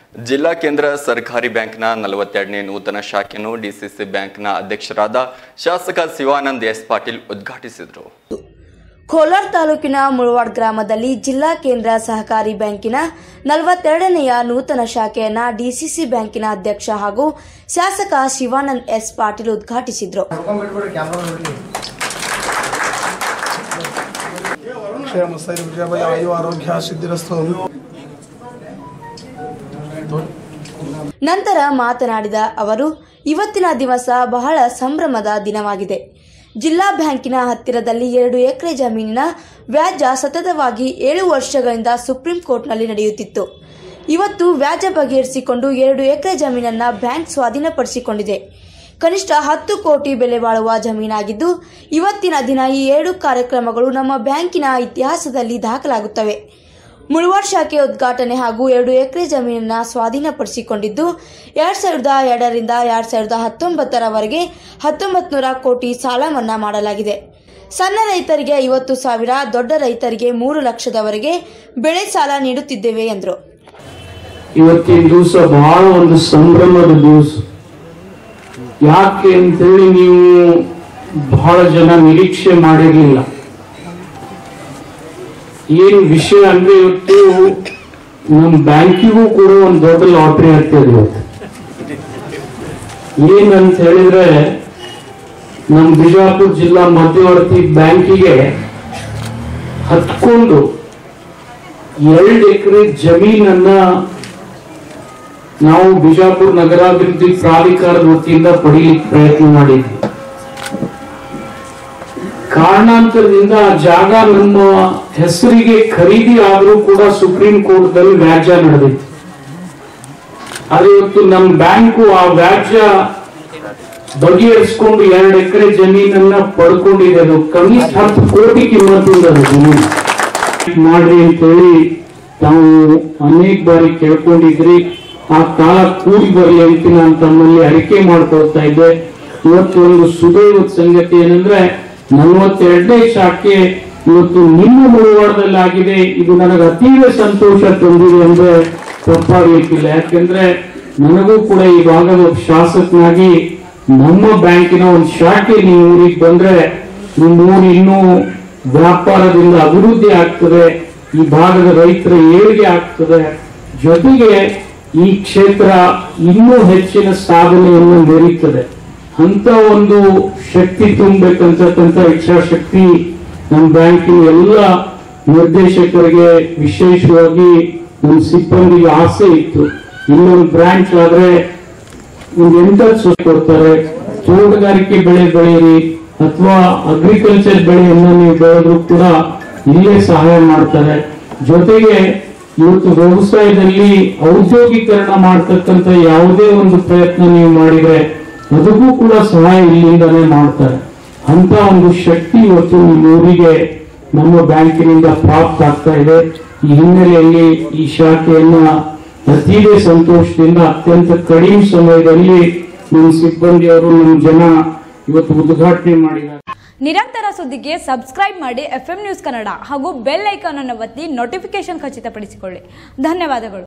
ಜಿಲ್ಲಾ ಕೇಂದ್ರ ಸರ್ಕಾರಿ ಬ್ಯಾಂಕ್ನ ನಲವತ್ತೆರಡನೇ ನೂತನ ಶಾಖೆಯನ್ನು ಡಿಸಿಸಿ ಬ್ಯಾಂಕ್ನ ಅಧ್ಯಕ್ಷರಾದ ಶಾಸಕ ಶಿವಾನಂದ್ ಎಸ್ ಪಾಟೀಲ್ ಉದ್ಘಾಟಿಸಿದರು ಕೋಲಾರ ತಾಲೂಕಿನ ಮುಳವಾಡ್ ಗ್ರಾಮದಲ್ಲಿ ಜಿಲ್ಲಾ ಕೇಂದ್ರ ಸಹಕಾರಿ ಬ್ಯಾಂಕಿನ ನಲವತ್ತೆರಡನೆಯ ನೂತನ ಶಾಖೆಯನ್ನ ಡಿಸಿಸಿ ಬ್ಯಾಂಕಿನ ಅಧ್ಯಕ್ಷ ಹಾಗೂ ಶಾಸಕ ಶಿವಾನಂದ್ ಎಸ್ ಪಾಟೀಲ್ ಉದ್ಘಾಟಿಸಿದ್ರು ಕ್ಷೇಮ ಸ್ಥೈರ್ಯ ವಿಜಯಭಯ ಆಯು ಆರೋಗ್ಯ ಸಿದ್ಧಿರಸ್ತು ನಂತರ ಮಾತನಾಡಿದ ಅವರು ಇವತ್ತಿನ ದಿವಸ ಬಹಳ ಸಂಭ್ರಮದ ದಿನವಾಗಿದೆ ಜಿಲ್ಲಾ ಬ್ಯಾಂಕಿನ ಹತ್ತಿರದಲ್ಲಿ ಎರಡು ಎಕರೆ ಜಮೀನಿನ ವ್ಯಾಜ್ಯ ಸತತವಾಗಿ ಏಳು ವರ್ಷಗಳಿಂದ ಸುಪ್ರೀಂ ಕೋರ್ಟ್ನಲ್ಲಿ ನಡೆಯುತ್ತಿತ್ತು ಇವತ್ತು ವ್ಯಾಜ್ಯ ಬಗೆಹರಿಸಿಕೊಂಡು ಎರಡು ಎಕರೆ ಜಮೀನನ್ನ ಬ್ಯಾಂಕ್ ಸ್ವಾಧೀನಪಡಿಸಿಕೊಂಡಿದೆ ಕನಿಷ್ಠ ಹತ್ತು ಕೋಟಿ ಬೆಲೆ ಬಾಳುವ ಜಮೀನಾಗಿದ್ದು ಇವತ್ತಿನ ದಿನ ಈ ಏಳು ಕಾರ್ಯಕ್ರಮಗಳು ನಮ್ಮ ಬ್ಯಾಂಕಿನ ಇತಿಹಾಸದಲ್ಲಿ ದಾಖಲಾಗುತ್ತವೆ ಮುಳವಾಡ್ ಶಾಖೆ ಉದ್ಘಾಟನೆ ಹಾಗೂ ಎರಡು ಎಕರೆ ಜಮೀನನ್ನ ಸ್ವಾಧೀನಪಡಿಸಿಕೊಂಡಿದ್ದು ಎರಡ್ ಸಾವಿರದ ಎರಡರಿಂದ ಎರಡ್ ಸಾವಿರದ ಹತ್ತೊಂಬತ್ತರವರೆಗೆ ಹತ್ತೊಂಬತ್ತು ನೂರ ಕೋಟಿ ಸಾಲ ಮನ್ನಾ ಮಾಡಲಾಗಿದೆ ಸಣ್ಣ ರೈತರಿಗೆ ಐವತ್ತು ಸಾವಿರ ದೊಡ್ಡ ರೈತರಿಗೆ ಮೂರು ಲಕ್ಷದವರೆಗೆ ಬೆಳೆ ಸಾಲ ನೀಡುತ್ತಿದ್ದೇವೆ ಎಂದರು ಇವತ್ತಿನ ದಿವಸ ಬಹಳ ಒಂದು ಸಂಭ್ರಮದ ದಿವಸ ಯಾಕೆ ಅಂತೇಳಿ ನೀವು ಬಹಳ ಜನ ನಿರೀಕ್ಷೆ ಮಾಡಿರ್ಲಿಲ್ಲ ಏನ್ ವಿಷಯ ಅಂದ್ರೆ ಇವತ್ತು ನಮ್ಮ ಬ್ಯಾಂಕಿಗೂ ಕೂಡ ಒಂದು ದೊಡ್ಡ ಲಾಟ್ರಿ ಆಗ್ತದೆ ಇವತ್ತು ಏನಂತ ಹೇಳಿದ್ರೆ ನಮ್ಮ ಬಿಜಾಪುರ ಜಿಲ್ಲಾ ಮಧ್ಯವರ್ತಿ ಬ್ಯಾಂಕಿಗೆ ಹತ್ಕೊಂಡು ಎರಡು ಎಕರೆ ಜಮೀನನ್ನ ನಾವು ಬಿಜಾಪುರ ನಗರಾಭಿವೃದ್ಧಿ ಪ್ರಾಧಿಕಾರದ ವತಿಯಿಂದ ಪಡೀಲಿಕ್ಕೆ ಪ್ರಯತ್ನ ಮಾಡಿದ್ವಿ ಕಾರಣಾಂತರದಿಂದ ಆ ಜಾಗ ನಮ್ಮ ಹೆಸರಿಗೆ ಖರೀದಿ ಆದರೂ ಕೂಡ ಸುಪ್ರೀಂ ಕೋರ್ಟ್ದಲ್ಲಿ ವ್ಯಾಜ್ಯ ನಡೆದಿತ್ತು ಆದ್ರೆ ಇವತ್ತು ನಮ್ಮ ಬ್ಯಾಂಕು ಆ ವ್ಯಾಜ್ಯ ಬಗೆಹರಿಸಿಕೊಂಡು ಎರಡು ಎಕರೆ ಜಮೀನನ್ನ ಪಡ್ಕೊಂಡಿದೆ ಅದು ಕನಿಷ್ಠ ಹತ್ತು ಕೋಟಿ ಕಿಮ್ಮತ್ತಿಂದ ಅದು ಜಮೀನು ಮಾಡ್ರಿ ಅಂತೇಳಿ ತಾವು ಅನೇಕ ಬಾರಿ ಕೇಳ್ಕೊಂಡಿದ್ರಿ ಆ ಕಾಲ ಕೂಡಿ ಬರಲಿ ಅಂತ ನಾನು ತಮ್ಮಲ್ಲಿ ಅರಿಕೆ ಮಾಡ್ಕೊಳ್ತಾ ಇದ್ದೆ ಇವತ್ತು ಒಂದು ಸುದೈವದ ಸಂಗತಿ ಏನಂದ್ರೆ ನಲವತ್ತೆರಡನೇ ಶಾಖೆ ಇವತ್ತು ನಿಮ್ಮ ಮುಳುವಾಡದಲ್ಲಿ ಆಗಿದೆ ಇದು ನನಗೆ ಅತೀವ ಸಂತೋಷ ತಂದಿದೆ ಅಂದ್ರೆ ತಪ್ಪಾಗ್ಲಿಕ್ಕಿಲ್ಲ ಯಾಕೆಂದ್ರೆ ನನಗೂ ಕೂಡ ಈ ಭಾಗದ ಒಬ್ಬ ಶಾಸಕನಾಗಿ ನಮ್ಮ ಬ್ಯಾಂಕಿನ ಒಂದು ಶಾಖೆ ನೀವು ಊರಿಗೆ ಬಂದ್ರೆ ನಿಮ್ಮ ಊರು ಇನ್ನೂ ವ್ಯಾಪಾರದಿಂದ ಅಭಿವೃದ್ಧಿ ಆಗ್ತದೆ ಈ ಭಾಗದ ರೈತರ ಏಳಿಗೆ ಆಗ್ತದೆ ಜೊತೆಗೆ ಈ ಕ್ಷೇತ್ರ ಇನ್ನೂ ಹೆಚ್ಚಿನ ಸಾಧನೆಯನ್ನು ಮೆರೀತದೆ ಅಂತ ಒಂದು ಶಕ್ತಿ ತುಂಬಬೇಕಂತಕ್ಕಂಥ ಇಚ್ಛಾಶಕ್ತಿ ನಮ್ಮ ಬ್ಯಾಂಕಿನ ಎಲ್ಲ ನಿರ್ದೇಶಕರಿಗೆ ವಿಶೇಷವಾಗಿ ನಮ್ಮ ಸಿಬ್ಬಂದಿಗೆ ಆಸೆ ಇತ್ತು ಇನ್ನೊಂದು ಬ್ರಾಂಚ್ ಆದ್ರೆ ಒಂದು ಎಂಟತ್ತು ಸೊಸೆ ಕೊಡ್ತಾರೆ ತೋಟಗಾರಿಕೆ ಬೆಳೆ ಬೆಳೆಯಿರಿ ಅಥವಾ ಅಗ್ರಿಕಲ್ಚರ್ ಬೆಳೆಯನ್ನು ನೀವು ಬೆಳೆದ್ರು ಕೂಡ ಇಲ್ಲೇ ಸಹಾಯ ಮಾಡ್ತಾರೆ ಜೊತೆಗೆ ಇವತ್ತು ವ್ಯವಸಾಯದಲ್ಲಿ ಔದ್ಯೋಗೀಕರಣ ಮಾಡ್ತಕ್ಕಂಥ ಯಾವುದೇ ಒಂದು ಪ್ರಯತ್ನ ನೀವು ಮಾಡಿದ್ರೆ ಅದಕ್ಕೂ ಕೂಡ ಸಹಾಯ ಇಲ್ಲಿಂದಾನೇ ಮಾಡ್ತಾರೆ ಅಂತ ಒಂದು ಶಕ್ತಿ ಇವತ್ತು ನಿಮ್ಮ ಊರಿಗೆ ನಮ್ಮ ಬ್ಯಾಂಕಿನಿಂದ ಪ್ರಾಪ್ತ ಆಗ್ತಾ ಇದೆ ಈ ಹಿನ್ನೆಲೆಯಲ್ಲಿ ಈ ಶಾಖೆಯನ್ನ ಅತೀವೇ ಸಂತೋಷದಿಂದ ಅತ್ಯಂತ ಕಡಿಮೆ ಸಮಯದಲ್ಲಿ ನಮ್ಮ ಸಿಬ್ಬಂದಿಯವರು ನಮ್ಮ ಜನ ಇವತ್ತು ಉದ್ಘಾಟನೆ ಮಾಡಿದ್ದಾರೆ ನಿರಂತರ ಸುದ್ದಿಗೆ ಸಬ್ಸ್ಕ್ರೈಬ್ ಮಾಡಿ ಎಫ್ ನ್ಯೂಸ್ ಕನ್ನಡ ಹಾಗೂ ಬೆಲ್ ಐಕಾನ್ ಅನ್ನು ಒತ್ತಿ ನೋಟಿಫಿಕೇಶನ್ ಖಚಿತಪಡಿಸಿಕೊಳ್ಳಿ ಧನ್ಯವಾದಗಳು